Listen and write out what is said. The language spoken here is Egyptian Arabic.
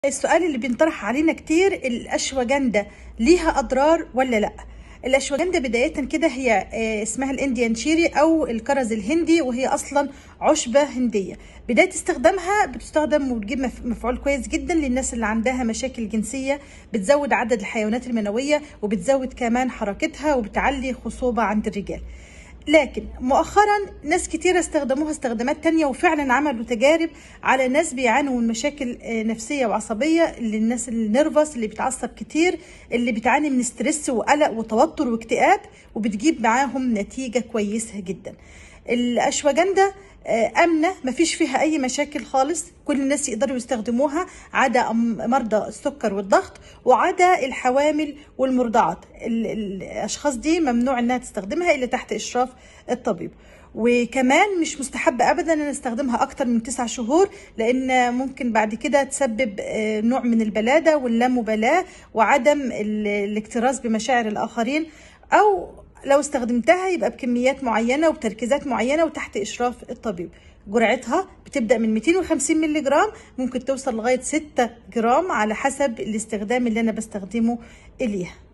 السؤال اللي بينطرح علينا كتير الاشواجندا ليها اضرار ولا لا الاشواجندا بدايه كده هي آه، اسمها الانديان شيري او الكرز الهندي وهي اصلا عشبه هنديه بدايه استخدامها بتستخدم وبتجيب مف- مفعول كويس جدا للناس اللي عندها مشاكل جنسيه بتزود عدد الحيوانات المنويه وبتزود كمان حركتها وبتعلي خصوبه عند الرجال لكن مؤخرا ناس كتيرة استخدموها استخدامات تانية وفعلا عملوا تجارب على ناس بيعانوا من مشاكل آه، نفسية وعصبية للناس النيرفس اللي بتعصب كتير اللي بتعاني من ستريس وقلق وتوتر واكتئاب وبتجيب معاهم نتيجة كويسة جدا الأشواجندا آه، آمنة مفيش فيها أي مشاكل خالص كل الناس يقدروا يستخدموها عدا أم- مرضى السكر والضغط وعدا الحوامل والمرضعات ال- ال- الأشخاص دي ممنوع إنها تستخدمها إلا تحت إشراف الطبيب وكمان مش مستحب ابدا ان استخدمها اكتر من تسع شهور لان ممكن بعد كده تسبب آه، نوع من البلاده واللامبالاه وعدم ال- الاكتراث بمشاعر الاخرين او لو استخدمتها يبقى بكميات معينه وبتركيزات معينه وتحت اشراف الطبيب جرعتها بتبدا من 250 مللي جرام ممكن توصل لغايه 6 جرام على حسب الاستخدام اللي انا بستخدمه اليها